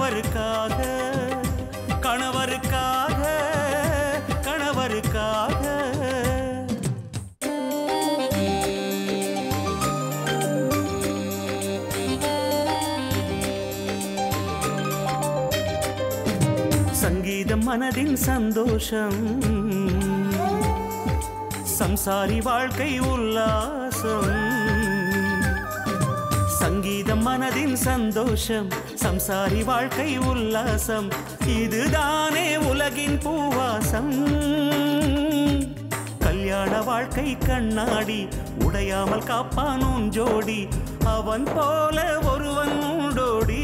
கணவருக்காக கணவருக்காக கணவருக்காக சங்கீதம் மனதின் சந்தோஷம் சம்சாரி வாழ்க்கை உல்லாசம் சங்கீதம் மனதின் சந்தோஷம் சம்சாரி வாழ்க்கை உல்லாசம் இதுதானே உலகின் பூவாசம் கல்யாண வாழ்க்கை கண்ணாடி உடையாமல் காப்பான் உன் ஜோடி அவன் போல ஒருவன் உண்டோடி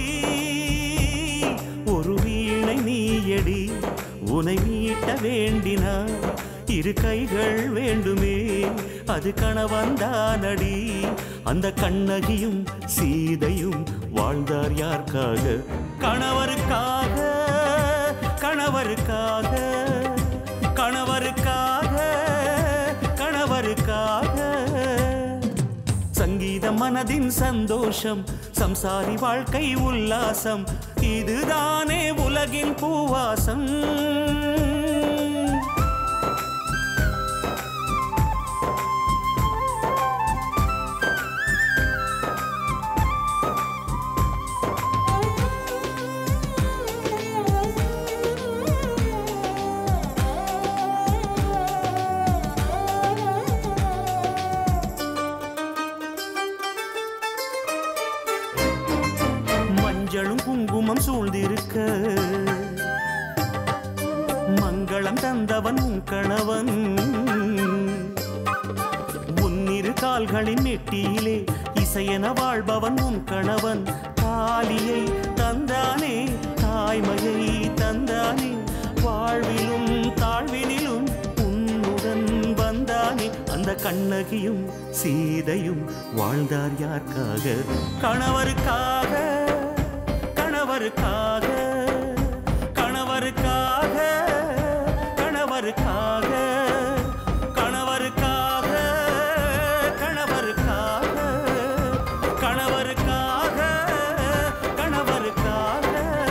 ஒரு வீணை நீயடி உனை மீட்ட வேண்டினார் இரு கைகள் வேண்டுமே அது கணவன்தானடி அந்த கண்ணகியும் சீதையும் வாழ்ந்தார் யாருக்காக கணவருக்காக கணவருக்காக கணவருக்காக கணவருக்காக சங்கீதம் மனதின் சந்தோஷம் சம்சாரி வாழ்க்கை உல்லாசம் இதுதானே உலகின் பூவாசம் மஞ்சளும் குங்குமம் சூழ்ந்திருக்க மங்களம் தந்தவன் உன் கணவன் உன்னிரு கால்களின் நெட்டியிலே இசையென வாழ்பவன் உன் கணவன் தாலியை தந்தானே தாய்மையை தந்தானே வாழ்விலும் தாழ்வினிலும் உன்னுடன் வந்தானே அந்த கண்ணகியும் சீதையும் வாழ்ந்தார் யாருக்காக கணவருக்காக கணவருக்காக கணவருக்காக கணவருக்காக கணவருக்காக கணவருக்காக கணவருக்காக கணவருக்காக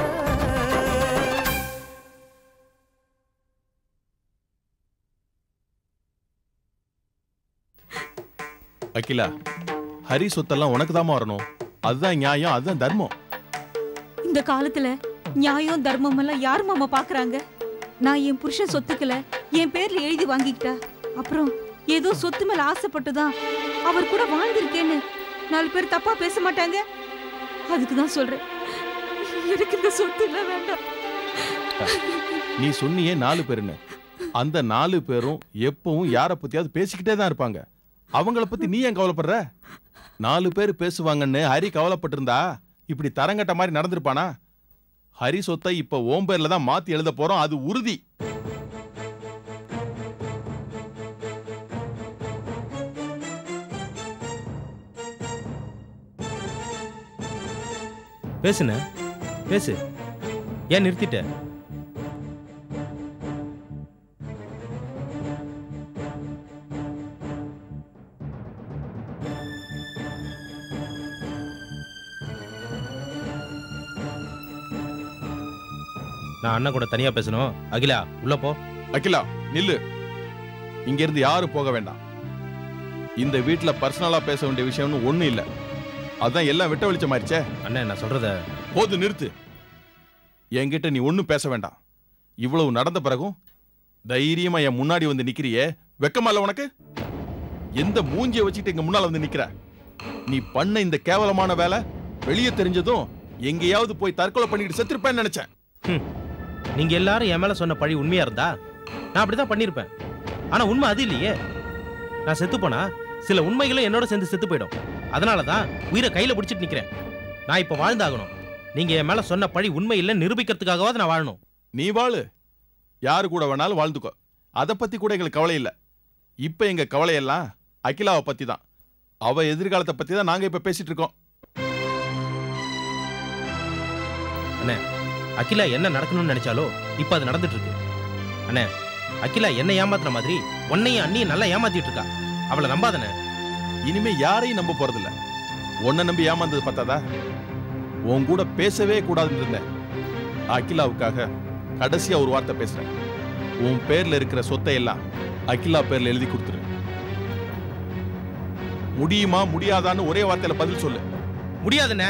அகிலா ஹரி சொத்தெல்லாம் உனக்கு வரணும் அதுதான் நியாயம் அதுதான் தர்மம் இந்த காலத்துல நியாயம் தர்மம் எல்லாம் யார் மாமா பாக்குறாங்க நான் என் புருஷன் சொத்துக்களை என் பேர்ல எழுதி வாங்கிக்கிட்டா அப்புறம் ஏதோ சொத்து மேல ஆசைப்பட்டுதான் அவர் கூட வாழ்ந்திருக்கேன்னு நாலு பேர் தப்பா பேச மாட்டாங்க அதுக்கு தான் சொல்றேன் எனக்கு இந்த சொத்து இல்ல வேண்டாம் நீ சொன்னியே நாலு பேருன்னு அந்த நாலு பேரும் எப்பவும் யாரை பத்தியாவது பேசிக்கிட்டே தான் இருப்பாங்க அவங்கள பத்தி நீ ஏன் கவலைப்படுற நாலு பேர் பேசுவாங்கன்னு ஹரி கவலைப்பட்டிருந்தா இப்படி தரங்கட்ட மாதிரி நடந்திருப்பானா ஹரி சொத்தை இப்ப ஓம் பேர்ல தான் மாத்தி எழுத போறோம் அது உறுதி பேசுன பேசு ஏன் நிறுத்திட்ட நான் அண்ணன் கூட தனியா பேசணும் அகிலா உள்ள போ அகிலா நில்லு இங்க இருந்து யாரும் போக வேண்டாம் இந்த வீட்ல பர்சனலா பேச வேண்டிய விஷயம்னு ஒண்ணும் இல்ல அதான் எல்லாம் வெட்ட வெளிச்சமாயிருச்சே அண்ணன் நான் சொல்றத போது நிறுத்து என்கிட்ட நீ ஒண்ணும் பேச வேண்டாம் இவ்வளவு நடந்த பிறகும் தைரியமா என் முன்னாடி வந்து நிக்கிறியே வெக்கமா இல்ல உனக்கு எந்த மூஞ்சிய வச்சுக்கிட்டு எங்க முன்னால வந்து நிக்கிற நீ பண்ண இந்த கேவலமான வேலை வெளியே தெரிஞ்சதும் எங்கேயாவது போய் தற்கொலை பண்ணிட்டு செத்துருப்பேன்னு நினைச்சேன் ஹம். நீங்க எல்லாரும் என் மேல சொன்ன பழி உண்மையா இருந்தா நான் அப்படிதான் பண்ணிருப்பேன் ஆனா உண்மை அது இல்லையே நான் செத்து போனா சில உண்மைகளும் என்னோட சேர்ந்து செத்து போயிடும் அதனால தான் உயிரை கையில பிடிச்சிட்டு நிக்கிறேன் நான் இப்ப வாழ்ந்தாகணும் நீங்க என் மேல சொன்ன பழி உண்மை இல்லைன்னு நிரூபிக்கிறதுக்காகவாது நான் வாழணும் நீ வாழு யாரு கூட வேணாலும் வாழ்ந்துக்கோ அதை பத்தி கூட எங்களுக்கு கவலை இல்ல இப்ப எங்க கவலையெல்லாம் அகிலாவை பத்தி தான் அவ எதிர்காலத்தை பத்தி தான் நாங்க இப்ப பேசிட்டு இருக்கோம் அகிலா என்ன நடக்கணும்னு நினைச்சாலோ இப்ப அது நடந்துட்டு இருக்கு அண்ணே அகிலா என்ன ஏமாத்துன மாதிரி உன்னையும் அண்ணியும் நல்லா ஏமாத்திட்டு இருக்கா அவளை நம்பாதண்ணே இனிமே யாரையும் நம்ப போறதில்ல உன்னை நம்பி ஏமாந்தது பத்தாதா உன் கூட பேசவே கூடாதுன்னு இருந்தேன் அகிலாவுக்காக கடைசியா ஒரு வார்த்தை பேசுறேன் உன் பேர்ல இருக்கிற சொத்தை எல்லாம் அகிலா பேர்ல எழுதி கொடுத்துரு முடியுமா முடியாதான்னு ஒரே வார்த்தையில பதில் சொல்லு முடியாதுண்ணே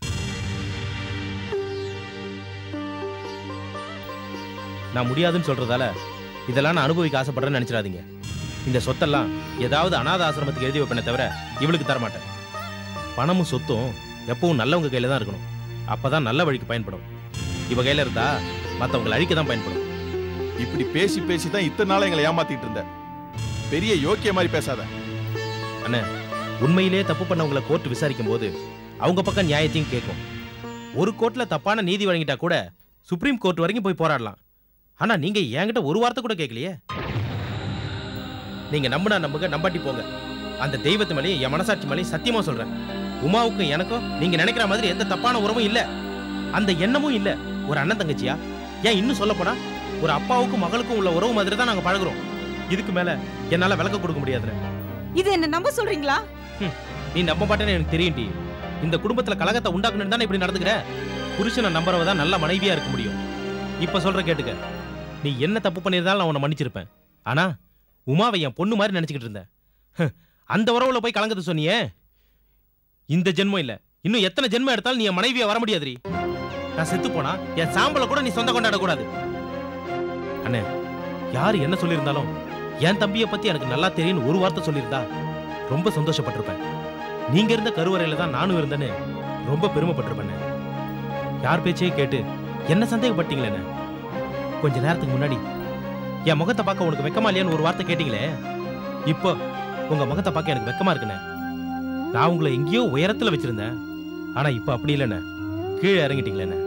நான் முடியாதுன்னு சொல்றதால இதெல்லாம் நான் அனுபவிக்க ஆசைப்படுறேன்னு நினைச்சிடாதீங்க இந்த சொத்தெல்லாம் ஏதாவது அனாத ஆசிரமத்துக்கு எழுதி வைப்பேனே தவிர இவளுக்கு தர மாட்டேன் பணமும் சொத்தும் எப்பவும் நல்லவங்க கையில தான் இருக்கணும் அப்பதான் நல்ல வழிக்கு பயன்படும் இவ கையில இருந்தா மத்தவங்களை அழிக்க தான் பயன்படும் இப்படி பேசி பேசி தான் இத்தனை நாளா எங்களை ஏமாத்திட்டு இருந்த பெரிய யோக்கிய மாதிரி பேசாத உண்மையிலேயே தப்பு பண்ணவங்களை கோர்ட் விசாரிக்கும் போது அவங்க பக்கம் நியாயத்தையும் கேட்கும் ஒரு கோர்ட்ல தப்பான நீதி வழங்கிட்டா கூட சுப்ரீம் கோர்ட் வரைக்கும் போய் போராடலாம் ஆனா நீங்க என்கிட்ட ஒரு வார்த்தை கூட கேட்கலையே நீங்க நம்புனா நம்புங்க நம்பாட்டி போங்க அந்த தெய்வத்து மேலேயும் என் மனசாட்சி மேலேயும் சத்தியமா சொல்றேன் உமாவுக்கும் எனக்கும் நீங்க நினைக்கிற மாதிரி எந்த தப்பான உறவும் இல்ல அந்த எண்ணமும் இல்ல ஒரு அண்ணன் தங்கச்சியா ஏன் இன்னும் சொல்ல போனா ஒரு அப்பாவுக்கும் மகளுக்கும் உள்ள உறவு மாதிரி தான் நாங்க பழகுறோம் இதுக்கு மேல என்னால விளக்க கொடுக்க முடியாதுன்னு இது என்ன நம்ப சொல்றீங்களா நீ நம்ப மாட்டேன்னு எனக்கு தெரியும் டி இந்த குடும்பத்துல கலகத்தை உண்டாக்கணும்னு தானே இப்படி நடந்துக்கிற புருஷனை நம்புறவ தான் நல்ல மனைவியா இருக்க முடியும் இப்ப சொல்ற கேட்டுக்க நீ என்ன தப்பு பண்ணியிருந்தாலும் நான் உன்னை மன்னிச்சிருப்பேன் ஆனா உமாவை என் பொண்ணு மாதிரி நினைச்சுக்கிட்டு இருந்தேன் ஹ், அந்த உறவுல போய் கலங்கத்தை சொன்னியே இந்த ஜென்மம் இல்ல இன்னும் எத்தனை ஜென்மம் எடுத்தாலும் நீ என் மனைவியா வர முடியாதுரி நான் செத்து போனா என் சாம்பலை கூட நீ சொந்த கொண்டாட கூடாது அண்ணே யாரு என்ன சொல்லியிருந்தாலும் என் தம்பியை பத்தி எனக்கு நல்லா தெரியும்னு ஒரு வார்த்தை சொல்லியிருந்தா ரொம்ப சந்தோஷப்பட்டிருப்பேன் நீங்க இருந்த கருவறையில தான் நானும் இருந்தேன்னு ரொம்ப பெருமைப்பட்டிருப்பேன் யார் பேச்சையும் கேட்டு என்ன சந்தேகப்பட்டீங்களே கொஞ்ச நேரத்துக்கு முன்னாடி என் முகத்தை பார்க்க உனக்கு வெக்கமா இல்லையான்னு ஒரு வார்த்தை கேட்டீங்களே இப்போ உங்க முகத்தை பார்க்க எனக்கு வெக்கமா இருக்குண்ணே நான் உங்களை எங்கேயோ உயரத்துல வச்சிருந்தேன் ஆனா இப்போ அப்படி இல்லைண்ணே கீழே இறங்கிட்டீங்களேண்ணே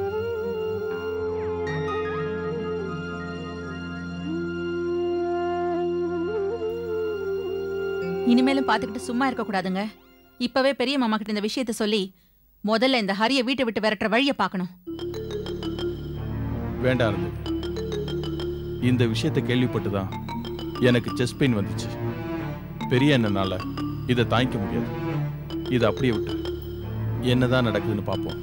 இனிமேலும் பார்த்துக்கிட்டு சும்மா இருக்க கூடாதுங்க இப்பவே பெரிய மாமா கிட்ட இந்த விஷயத்த சொல்லி முதல்ல இந்த ஹரிய வீட்டை விட்டு விரட்டுற வழியை பார்க்கணும் வேண்டாம் இருந்தது இந்த விஷயத்தை கேள்விப்பட்டு தான் எனக்கு செஸ்ட் பெயின் வந்துச்சு பெரிய எண்ணனால இதை தாங்கிக்க முடியாது இதை அப்படியே விட்டு என்னதான் நடக்குதுன்னு பார்ப்போம்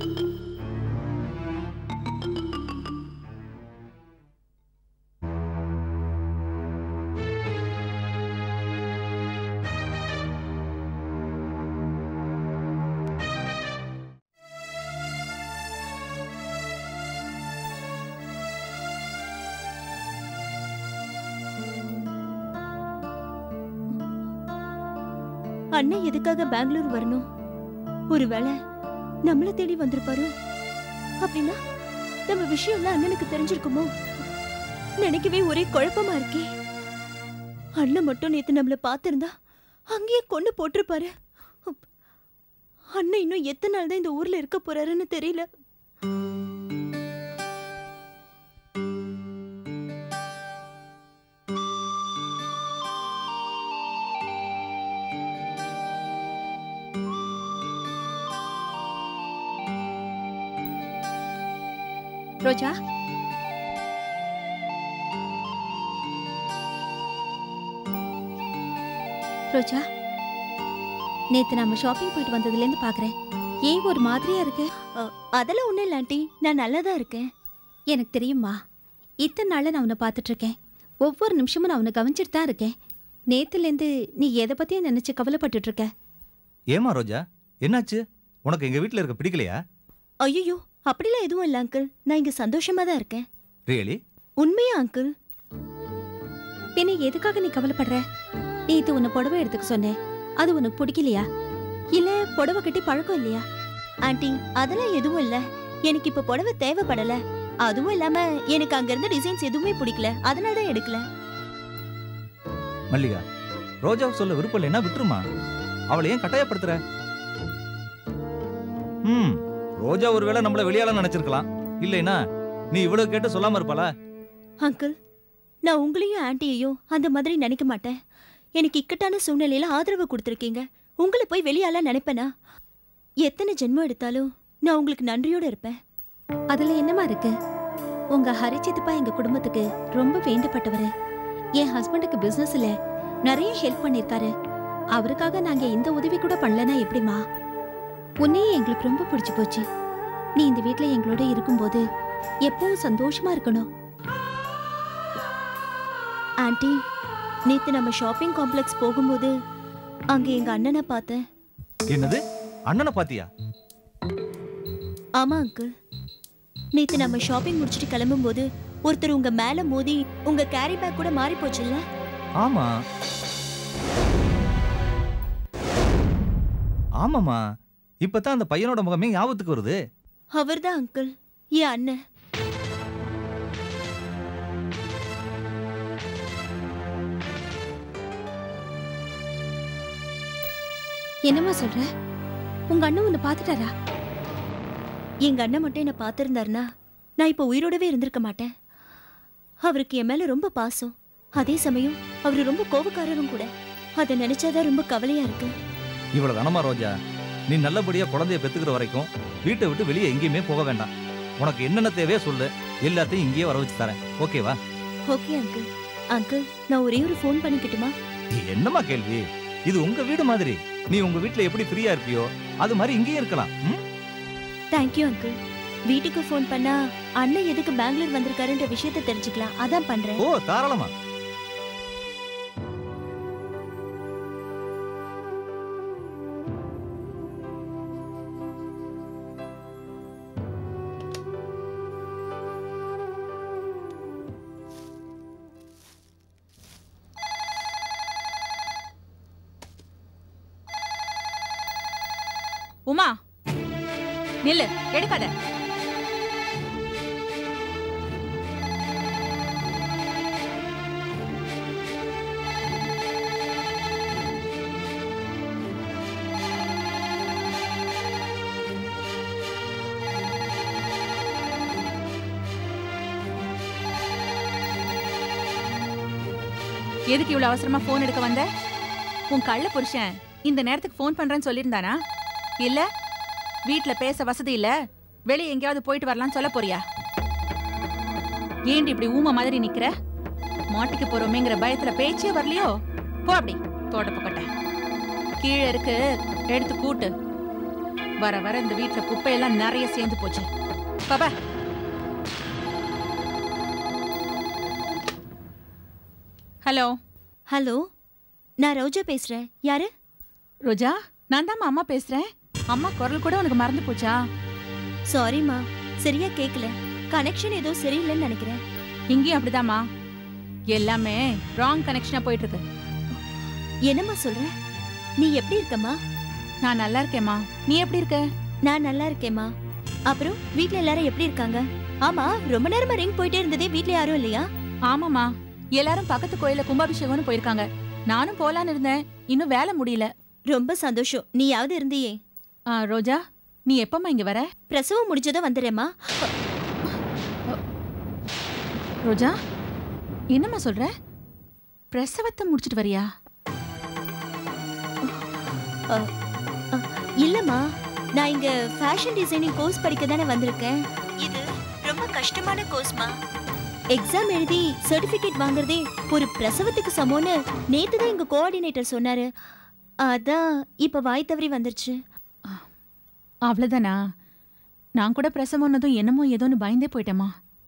அண்ணன் எதுக்காக பெங்களூர் வரணும் ஒருவேளை நம்மள தேடி வந்திருப்பாரோ அப்படின்னா நம்ம விஷயம்லாம் அண்ணனுக்கு தெரிஞ்சிருக்குமோ நினைக்கவே ஒரே குழப்பமா இருக்கே அண்ணன் மட்டும் நேத்து நம்மள பார்த்திருந்தா அங்கேயே கொண்டு போட்டிருப்பாரு உப். அண்ணன் இன்னும் எத்தனை நாள் தான் இந்த ஊர்ல இருக்க போறாருன்னு தெரியல ரோஜா ரோஜா நேத்து நாம ஷாப்பிங் போயிட்டு வந்ததுல இருந்து பாக்குறேன் ஏன் ஒரு மாதிரியா இருக்கு அதெல்லாம் ஒண்ணும் இல்ல ஆண்டி நான் நல்லா தான் இருக்கேன் எனக்கு தெரியுமா இத்தனை நாளா நான் உன்னை பார்த்துட்டு இருக்கேன் ஒவ்வொரு நிமிஷமும் நான் உன்னை கவனிச்சிட்டு தான் இருக்கேன் நேத்துல இருந்து நீ எதை பத்தியும் நினைச்சு கவலைப்பட்டுட்டு இருக்க ஏமா ரோஜா என்னாச்சு உனக்கு எங்க வீட்ல இருக்க பிடிக்கலையா ஐயோ அப்படிலாம் எதுவும் இல்ல அங்கிள் நான் இங்க சந்தோஷமா தான் இருக்கேன் ரியலி உண்மையா அங்கிள் பின்ன எதுக்காக நீ கவலைப்படுற நேத்து உன்னை புடவை எடுத்துக்க சொன்னேன் அது உனக்கு பிடிக்கலையா இல்ல புடவை கட்டி பழக்கம் இல்லையா ஆண்டி அதெல்லாம் எதுவும் இல்ல எனக்கு இப்ப புடவை தேவைப்படல அதுவும் இல்லாம எனக்கு அங்க இருந்த டிசைன்ஸ் எதுவுமே பிடிக்கல அதனால தான் எடுக்கல மல்லிகா ரோஜாவுக்கு சொல்ல விருப்பம் இல்லைன்னா விட்டுருமா அவளை ஏன் கட்டாயப்படுத்துற ம் ரோஜா ஒருவேளை நம்மள வெளியால நினைச்சிருக்கலாம் இல்லைனா நீ இவ்வளவு கேட்டு சொல்லாம இருப்பாளா அங்கிள் நான் உங்களையும் ஆண்டியையும் அந்த மாதிரி நினைக்க மாட்டேன் எனக்கு இக்கட்டான சூழ்நிலையில ஆதரவு கொடுத்துருக்கீங்க உங்களை போய் வெளியால நினைப்பேனா எத்தனை ஜென்மம் எடுத்தாலும் நான் உங்களுக்கு நன்றியோட இருப்பேன் அதுல என்னமா இருக்கு உங்க ஹரிச்சித்துப்பா எங்க குடும்பத்துக்கு ரொம்ப வேண்டப்பட்டவரு என் ஹஸ்பண்டுக்கு பிசினஸ்ல நிறைய ஹெல்ப் பண்ணிருக்காரு அவருக்காக நாங்க எந்த உதவி கூட பண்ணலனா எப்படிமா உன்னையே எங்களுக்கு ரொம்ப பிடிச்சு போச்சு நீ இந்த வீட்ல எங்களோட இருக்கும்போது எப்பவும் சந்தோஷமா இருக்கணும் ஆன்ட்டி நேத்து நம்ம ஷாப்பிங் காம்ப்ளெக்ஸ் போகும்போது அங்க எங்க அண்ணனை பார்த்தேன் என்னது அண்ணனை பாத்தியா ஆமா அங்கிள் நேத்து நம்ம ஷாப்பிங் முடிச்சுட்டு கிளம்பும்போது ஒருத்தர் உங்க மேல மோதி உங்க கேரி பேக் கூட மாறி போச்சுல்ல ஆமா ஆமாமா இப்பதான் அந்த பையனோட முகமே ஞாபகத்துக்கு வருது அவர்தான் அங்கிள் என் அண்ணன் என்னம்மா சொல்ற உங்க அண்ணன் உன்னை பாத்துட்டாரா எங்க அண்ணன் மட்டும் என்ன பார்த்திருந்தாருன்னா நான் இப்போ உயிரோடவே இருந்திருக்க மாட்டேன் அவருக்கு என் மேல ரொம்ப பாசம் அதே சமயம் அவரு ரொம்ப கோபக்காரரும் கூட அதை நினைச்சாதான் ரொம்ப கவலையா இருக்கு இவ்வளவு கனமா ரோஜா நீ நல்லபடியா குழந்தைய பெத்துக்கிற வரைக்கும் வீட்டை விட்டு வெளியே எங்கேயுமே போக வேண்டாம் உனக்கு என்னென்ன தேவையோ சொல்லு எல்லாத்தையும் இங்கேயே வர வச்சு தரேன் ஓகேவா ஓகே அங்கிள் அங்கிள் நான் ஒரே ஒரு ஃபோன் பண்ணிக்கிட்டுமா என்னம்மா கேள்வி இது உங்க வீடு மாதிரி நீ உங்க வீட்ல எப்படி ஃப்ரீயா இருப்பியோ அது மாதிரி இங்கேயும் இருக்கலாம் ம்? தேங்க்யூ அங்கிள் வீட்டுக்கு ஃபோன் பண்ணா அண்ணன் எதுக்கு பெங்களூர் வந்திருக்காருன்ற விஷயத்தை தெரிஞ்சுக்கலாம் அதான் பண்றேன் ஓ தாராளமா உமா நில்லு எடுக்காத எதுக்கு இவ்வளவு அவசரமா போன் எடுக்க வந்த உன் கள்ள புருஷன் இந்த நேரத்துக்கு ஃபோன் பண்றேன்னு சொல்லியிருந்தானா இல்ல வீட்ல பேச வசதி இல்ல வெளிய எங்கேயாவது போயிட்டு வரலாம்னு சொல்ல போறியா ஏண்டி இப்படி ஊம மாதிரி நிக்கிற மாட்டிக்க போறோமேங்கிற பயத்துல பேச்சே வரலையோ போ அப்படி தோட்டப்பக்கட்ட கீழே இருக்கு எடுத்து கூட்டு வர வர இந்த வீட்ல குப்பையெல்லாம் நிறைய சேர்ந்து போச்சு பாபா ஹலோ ஹலோ நான் ரோஜா பேசுறேன் யாரு ரோஜா நான் தான் அம்மா பேசுறேன் அம்மா குரல் கூட உனக்கு மறந்து போச்சா சாரிம்மா சரியா கேக்கல கனெக்ஷன் ஏதோ சரியில்லைன்னு நினைக்கிறேன் இங்கேயும் அப்படிதாம்மா எல்லாமே ராங் கனெக்ஷனா போயிட்டு இருக்கு என்னம்மா சொல்ற நீ எப்படி இருக்கம்மா நான் நல்லா இருக்கேம்மா நீ எப்படி இருக்க நான் நல்லா இருக்கேம்மா அப்புறம் வீட்ல எல்லாரும் எப்படி இருக்காங்க ஆமா ரொம்ப நேரமா ரிங் போயிட்டே இருந்ததே வீட்ல யாரும் இல்லையா ஆமாம்மா எல்லாரும் பக்கத்து கோயில்ல கும்பாபிஷேகம்னு போயிருக்காங்க நானும் போலான்னு இருந்தேன் இன்னும் வேலை முடியல ரொம்ப சந்தோஷம் நீயாவது இருந்தியே ஆ, ரோஜா நீ எப்பம்மா இங்க வர பிரசவம் முடிஞ்சதும் வந்துடுறேம்மா ரோஜா என்னம்மா சொல்ற பிரசவத்தை முடிச்சிட்டு வரியா இல்லம்மா நான் இங்க ஃபேஷன் டிசைனிங் கோர்ஸ் படிக்க தானே வந்திருக்கேன் இது ரொம்ப கஷ்டமான கோர்ஸ்மா எக்ஸாம் எழுதி சர்டிபிகேட் வாங்குறதே ஒரு பிரசவத்துக்கு சமம்னு நேத்து தான் எங்க கோஆர்டினேட்டர் சொன்னாரு அதான் இப்ப வாய் தவறி வந்துருச்சு அவ்வளவுதானா நான் கூட பிரசவம்னதும் என்னமோ ஏதோன்னு பயந்தே போயிட்டேம்மா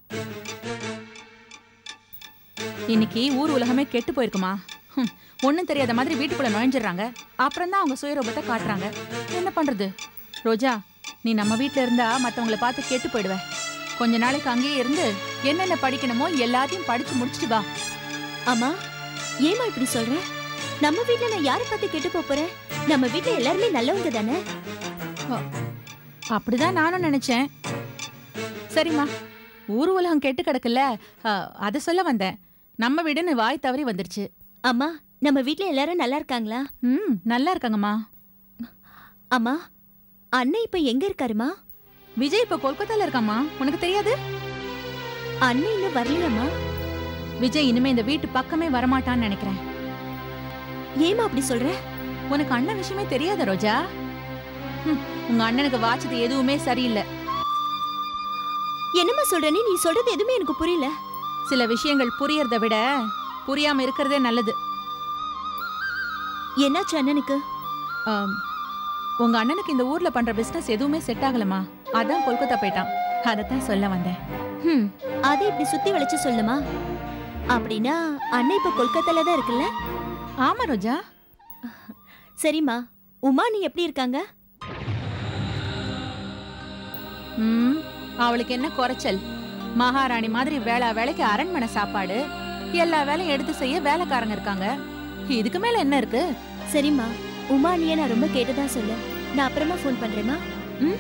இன்னைக்கு ஊர் உலகமே கெட்டு போயிருக்குமா ஹம், ஒண்ணும் தெரியாத மாதிரி வீட்டுக்குள்ள நுழைஞ்சிடுறாங்க அப்புறம் தான் அவங்க சுயரூபத்தை காட்டுறாங்க என்ன பண்றது ரோஜா நீ நம்ம வீட்ல இருந்தா மத்தவங்கள பார்த்து கெட்டு போயிடுவ கொஞ்ச நாளைக்கு அங்கேயே இருந்து என்னென்ன படிக்கணுமோ எல்லாத்தையும் படிச்சு முடிச்சிட்டு வா அம்மா ஏமா இப்படி சொல்ற நம்ம வீட்ல நான் யாரை பார்த்து கெட்டு போப் போறேன் நம்ம வீட்ல எல்லாருமே நல்லவங்க தானே அப்படிதான் நானும் நினைச்சேன் சரிம்மா ஊர் உலகம் கெட்டு கிடக்குல்ல அதை சொல்ல வந்தேன் நம்ம வீடுன்னு வாய் தவறி வந்துருச்சு அம்மா நம்ம வீட்ல எல்லாரும் நல்லா இருக்காங்களா ம் நல்லா இருக்காங்கம்மா அம்மா அண்ணன் இப்ப எங்க இருக்காருமா விஜய் இப்போ கொல்கத்தால இருக்காம்மா உனக்கு தெரியாது அண்ணன் இன்னும் வரலையாம்மா விஜய் இனிமே இந்த வீட்டு பக்கமே வரமாட்டான்னு நினைக்கிறேன் ஏமா அப்படி சொல்ற உனக்கு அண்ணன் விஷயமே தெரியாத ரோஜா ஹம், உங்க அண்ணனுக்கு வாச்சது எதுவுமே சரியில்லை என்னம்மா சொல்ற நீ நீ சொல்றது எதுவுமே எனக்கு புரியல சில விஷயங்கள் புரியறத விட புரியாம இருக்கிறதே நல்லது என்னாச்சு அண்ணனுக்கு ஆம், உங்க அண்ணனுக்கு இந்த ஊர்ல பண்ற பிசினஸ் எதுவுமே செட் ஆகலமா அதான் கொல்கத்தா போயிட்டான் அதைத்தான் சொல்ல வந்தேன் ஹம், அதை இப்படி சுத்தி வளைச்சு சொல்லுமா அப்படின்னா அண்ணன் இப்ப கொல்கத்தால தான் இருக்குல்ல ஆமா ரோஜா சரிம்மா உமா நீ எப்படி இருக்காங்க ம் அவளுக்கு என்ன குறைச்சல் மகாராணி மாதிரி வேளா வேலைக்கு அரண்மனை சாப்பாடு எல்லா வேலையும் எடுத்து செய்ய வேலைக்காரங்க இருக்காங்க இதுக்கு மேல என்ன இருக்கு சரிம்மா உமா நீ நான் ரொம்ப கேட்டதா சொல்லு நான் அப்புறமா ஃபோன் பண்றேம்மா ம்?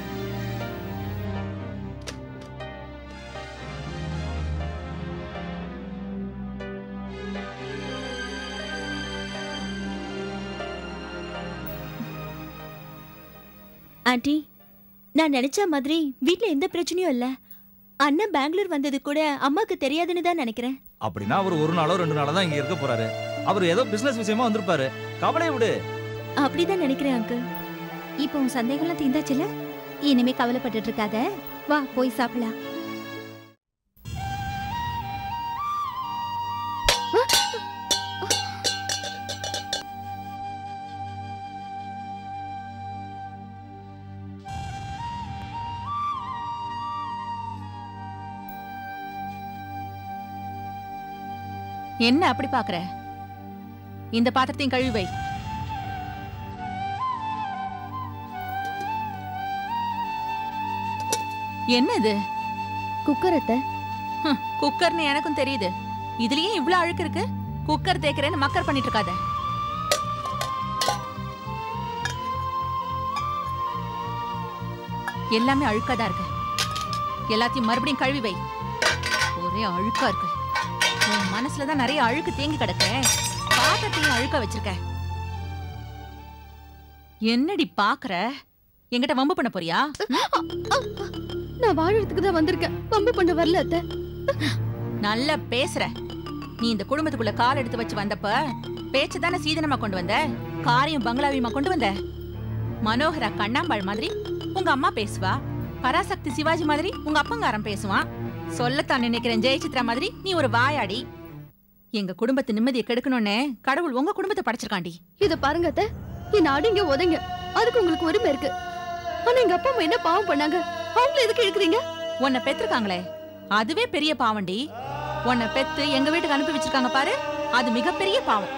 ஆண்டி நான் நினைச்ச மாதிரி வீட்ல எந்த பிரச்சனையும் இல்ல அண்ணன் பெங்களூர் வந்தது கூட அம்மாக்கு தெரியாதுன்னு தான் நினைக்கிறேன் அப்படின்னா அவர் ஒரு நாளோ ரெண்டு நாளோ தான் இங்க இருக்க போறாரு அவர் ஏதோ பிசினஸ் விஷயமா வந்திருப்பாரு கவலையை விடு அப்படிதான் நினைக்கிறேன் அங்கிள் இப்போ உன் சந்தேகம்லாம் தீர்ந்தாச்சுல இனிமே கவலைப்பட்டுட்டு இருக்காத வா போய் சாப்பிடலாம் என்ன அப்படி பாக்குற இந்த பாத்திரத்தையும் கழுவி வை என்ன இது குக்கரத்தை ஹம், குக்கர்னு எனக்கும் தெரியுது இதுலயே இவ்ளோ அழுக்கு இருக்கு குக்கர் தேய்க்கிறேன்னு மக்கர் பண்ணிட்டு இருக்காத எல்லாமே அழுக்காதான் இருக்கு எல்லாத்தையும் மறுபடியும் கழுவி வை ஒரே அழுக்கா இருக்கு உன் மனசுல தான் நிறைய அழுக்கு தேங்கி கிடக்கு பாத்திரத்தையும் அழுக்க வச்சிருக்க என்னடி பாக்குற என்கிட்ட வம்பு பண்ண போறியா நான் வாழறதுக்கு தான் வந்திருக்கேன் பம்பு பண்ண வரல அத்தை நல்லா பேசுற நீ இந்த குடும்பத்துக்குள்ள கால் எடுத்து வச்சு வந்தப்ப பேச்சு தானே சீதனமா கொண்டு வந்த காரியம் பங்களாவியமா கொண்டு வந்த மனோகரா கண்ணாம்பாள் மாதிரி உங்க அம்மா பேசுவா பராசக்தி சிவாஜி மாதிரி உங்க அப்பங்காரன் பேசுவான் சொல்லத்தான் நினைக்கிறேன் ஜெயசித்ரா மாதிரி நீ ஒரு வாயாடி எங்க குடும்பத்து நிம்மதியை கெடுக்கணும்னு கடவுள் உங்க குடும்பத்தை படைச்சிருக்காண்டி இத பாருங்க அத்தை என்ன அடிங்க உதைங்க அதுக்கு உங்களுக்கு உரிமை இருக்கு ஆனா எங்க அப்பா அம்மா என்ன பாவம் பண்ணாங்க அவங்கள எதுக்கு இழுக்குறீங்க உன்னை பெத்திருக்காங்களே அதுவே பெரிய பாவண்டி உன்னை பெத்து எங்க வீட்டுக்கு அனுப்பி வச்சிருக்காங்க பாரு அது மிகப்பெரிய பாவம்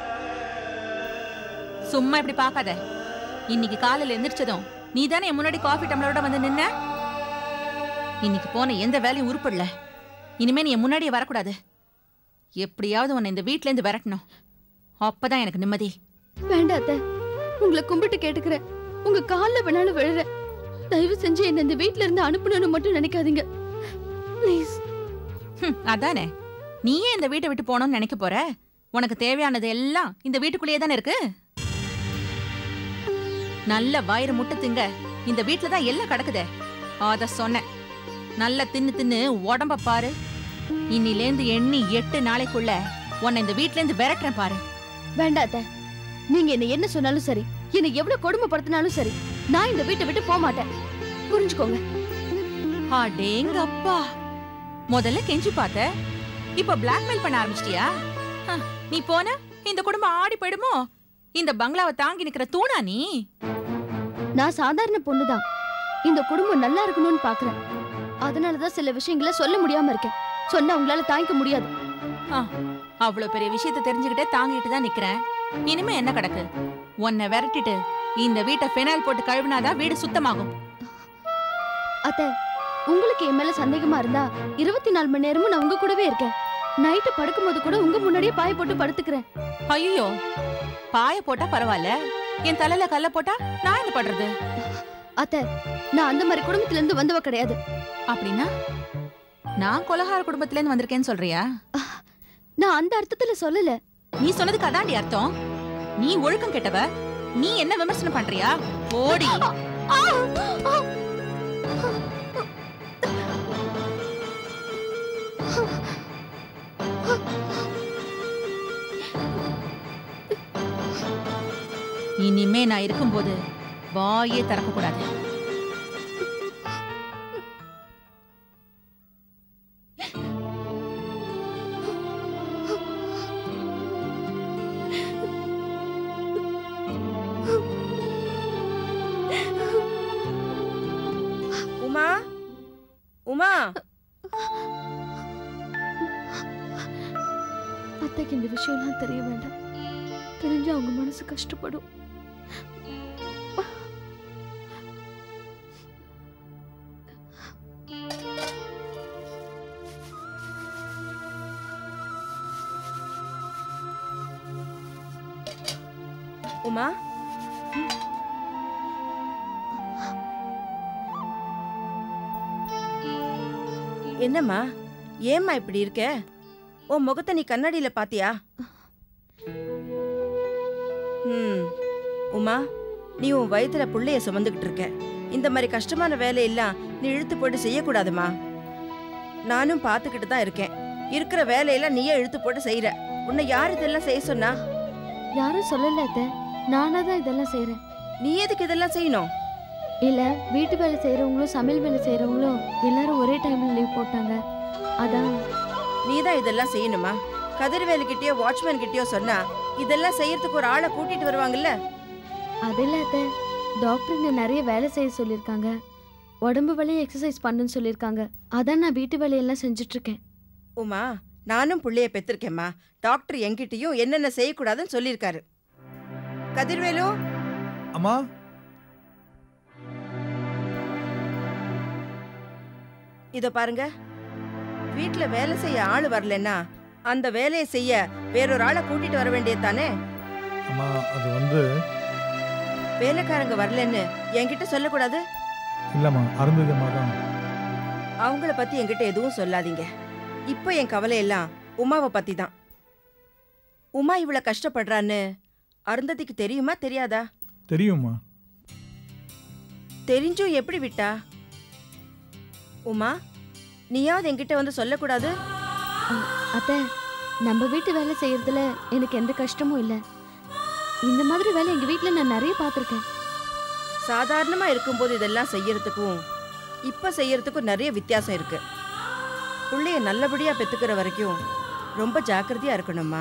சும்மா இப்படி பார்க்காத இன்னைக்கு காலையில எந்திரிச்சதும் நீ தானே என் முன்னாடி காஃபி டம்ளரோட வந்து நின்ன இன்னைக்கு போன எந்த வேலையும் உருப்படல இனிமே நீ என் முன்னாடியே வரக்கூடாது எப்படியாவது உன்னை இந்த வீட்ல இருந்து விரட்டணும் அப்பதான் எனக்கு நிம்மதி வேண்டாம் அத்தை உங்களை கும்பிட்டு கேட்டுக்கிறேன் உங்க கால்ல வேணாலும் விழுறேன் தயவு செஞ்சு என்ன இந்த வீட்ல இருந்து அனுப்பணும்னு மட்டும் நினைக்காதீங்க ப்ளீஸ் ஹம், அதானே நீயே இந்த வீட்டை விட்டு போகணும்னு நினைக்க போற உனக்கு தேவையானது எல்லாம் இந்த வீட்டுக்குள்ளேயே தானே இருக்கு நல்ல வயிறு முட்டை திங்க இந்த வீட்ல தான் எல்லாம் கிடக்குதே அத சொன்னேன் நல்லா தின்னு தின்னு உடம்ப பாரு இன்னிலேந்து எண்ணி எட்டு நாளைக்குள்ள உன்னை இந்த வீட்ல இருந்து விரட்டுறேன் பாரு வேண்டாம் அத்தை நீங்க என்ன என்ன சொன்னாலும் சரி என்ன எவ்வளவு கொடுமைப்படுத்தினாலும் சரி நான் இந்த வீட்டை விட்டு போக மாட்டேன் புரிஞ்சுக்கோங்க அடேங்கப்பா முதல்ல கெஞ்சி பார்த்த இப்ப பிளாக்மெயில் பண்ண ஆரம்பிச்சிட்டியா ஹ, நீ போன இந்த குடும்பம் ஆடி போயிடுமோ இந்த பங்களாவை தாங்கி நிக்கிற தூணா நீ நான் சாதாரண பொண்ணுதான் இந்த குடும்பம் நல்லா இருக்கணும்னு பாக்குறேன் அதனாலதான் சில விஷயங்களை சொல்ல முடியாம இருக்கேன் சொன்னா உங்களால தாங்கிக்க முடியாது அவ்வளவு பெரிய விஷயத்தை தெரிஞ்சுக்கிட்டே தாங்கிட்டு தான் நிக்கிறேன் இனிமே என்ன கிடக்கு உன்னை விரட்டிட்டு இந்த வீட்டை ஃபெனாயில் போட்டு கழுவினாதான் வீடு சுத்தமாகும் அத்தை உங்களுக்கு என் மேல சந்தேகமா இருந்தா இருபத்தி நாலு மணி நேரமும் நான் உங்க கூடவே இருக்கேன் நைட்டு படுக்கும்போது கூட உங்க முன்னாடியே பாய போட்டு படுத்துக்கிறேன் ஐயோ பாய போட்டா பரவாயில்ல என் தலையில கல்ல போட்டா நான் என்ன பண்றது அத்தை நான் அந்த மாதிரி குடும்பத்துல இருந்து வந்தவ கிடையாது அப்படின்னா நான் கொலகார குடும்பத்துல இருந்து வந்திருக்கேன்னு சொல்றியா நான் அந்த அர்த்தத்துல சொல்லல நீ சொன்னதுக்கு அதாண்டி அர்த்தம் நீ ஒழுக்கம் கெட்டவ நீ என்ன விமர்சனம் பண்றியா ஓடி இனிமே நான் இருக்கும்போது வாயே திறக்க கூடாது உமா உமா அத்தைக்கு இந்த விஷயம்லாம் தெரிய வேண்டாம் தெரிஞ்சு அவங்க மனசு கஷ்டப்படும் உமா என்னம்மா ஏம்மா இப்படி இருக்க உன் முகத்தை நீ கண்ணாடியில பாத்தியா ம் உமா நீ உன் வயித்துல புள்ளைய சுமந்துக்கிட்டு இருக்க இந்த மாதிரி கஷ்டமான வேலையெல்லாம் நீ இழுத்து போட்டு செய்யக்கூடாதுமா நானும் பார்த்துக்கிட்டு தான் இருக்கேன் இருக்கிற வேலையெல்லாம் நீயே இழுத்து போட்டு செய்யற உன்னை யார் இதெல்லாம் செய்ய சொன்னா யாரும் சொல்லல அத்தை நானா தான் இதெல்லாம் செய்றேன் நீ எதுக்கு இதெல்லாம் செய்யணும் இல்ல வீட்டு வேலை செய்யறவங்களும் சமையல் வேலை செய்யறவங்களும் எல்லாரும் ஒரே டைம்ல லீவ் போட்டாங்க அதான் நீ தான் இதெல்லாம் செய்யணுமா கதிர்வேலு கிட்டயோ வாட்ச்மேன் கிட்டயோ சொன்னா இதெல்லாம் செய்யறதுக்கு ஒரு ஆளை கூட்டிட்டு வருவாங்கல்ல அதில் அத்தை டாக்டருங்க நிறைய வேலை செய்ய சொல்லியிருக்காங்க உடம்பு வலியும் எக்ஸசைஸ் பண்ணுன்னு சொல்லியிருக்காங்க அதான் நான் வீட்டு வேலையெல்லாம் செஞ்சுட்டு இருக்கேன் உமா நானும் புள்ளைய பெற்றிருக்கேம்மா டாக்டர் என்கிட்டயும் என்னென்ன செய்யக்கூடாதுன்னு சொல்லியிருக்காரு கதிர்வேலு அம்மா இதோ பாருங்க வீட்ல வேலை செய்ய ஆள் வரலன்னா அந்த வேலையை செய்ய வேறொரு ஆளை கூட்டிட்டு வர வேண்டியது தானே அம்மா அது வந்து வேலைக்காரங்க வரலன்னு என்கிட்ட சொல்லக்கூடாது இல்லைம்மா அருந்ததி அம்மா தான் அவங்கள பத்தி என்கிட்ட எதுவும் சொல்லாதீங்க இப்போ என் கவலை எல்லாம் உமாவை பத்தி தான் உமா இவ்வளவு கஷ்டப்படுறான்னு அருந்ததிக்கு தெரியுமா தெரியாதா தெரியும்மா தெரிஞ்சும் எப்படி விட்டா உமா நீயாவது என்கிட்ட வந்து சொல்லக்கூடாது அத்தை நம்ம வீட்டு வேலை செய்யறதுல எனக்கு எந்த கஷ்டமும் இல்லை இந்த மாதிரி வேலை எங்க வீட்டில் நான் நிறைய பார்த்துருக்கேன் சாதாரணமா இருக்கும்போது இதெல்லாம் செய்யறதுக்கும் இப்ப செய்யறதுக்கும் நிறைய வித்தியாசம் இருக்கு புள்ளைய நல்லபடியா பெத்துக்கிற வரைக்கும் ரொம்ப ஜாக்கிரதையா இருக்கணும்மா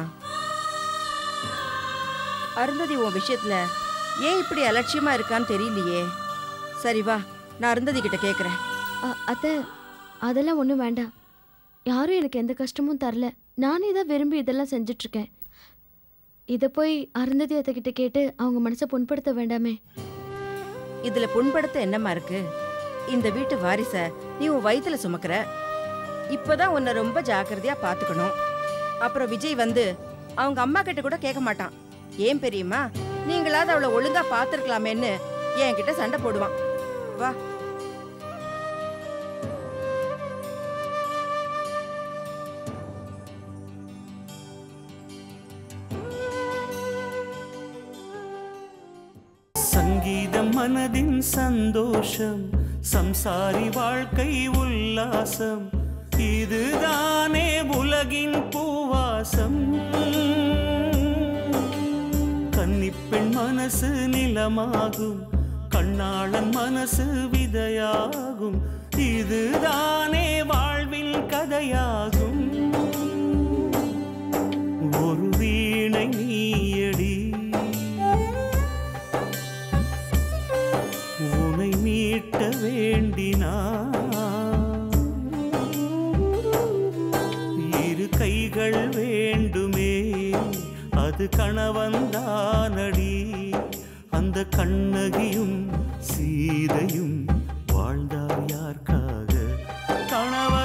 அருந்ததி உன் விஷயத்துல ஏன் இப்படி அலட்சியமா இருக்கான்னு தெரியலையே சரி வா நான் அருந்ததி கிட்ட கேக்குறேன் அ- அத்தை அதெல்லாம் ஒன்றும் வேண்டாம் யாரும் எனக்கு எந்த கஷ்டமும் தரல நானே தான் விரும்பி இதெல்லாம் செஞ்சுட்டு இருக்கேன் இதை போய் அருந்ததி அத்தைக்கிட்ட கேட்டு அவங்க மனசை புண்படுத்த வேண்டாமே இதுல புண்படுத்த என்னம்மா இருக்கு இந்த வீட்டு வாரிச நீ உன் வயித்துல சுமக்கிற இப்பதான் உன்னை ரொம்ப ஜாக்கிரதையா பாத்துக்கணும் அப்புறம் விஜய் வந்து அவங்க அம்மா கிட்ட கூட கேட்க மாட்டான் ஏன் பெரியம்மா நீங்களாவது அவளை ஒழுங்கா பாத்துருக்கலாமேன்னு என்கிட்ட சண்டை போடுவான் வா சங்கீதம் மனதின் சந்தோஷம் சம்சாரி வாழ்க்கை உல்லாசம் இதுதானே உலகின் பூவாசம் கன்னிப்பெண் மனசு நிலமாகும் கண்ணாளன் மனசு விதையாகும் இதுதானே வாழ்வின் கதையாகும் ஒரு வீணை நீயடி உனை மீட்ட வேண்டினா இரு கைகள் வேண்டுமே அது கணவன்தானடி அந்த கண்ணகியும் சீதையும் வாழ்ந்தார் யாருக்காக கணவன்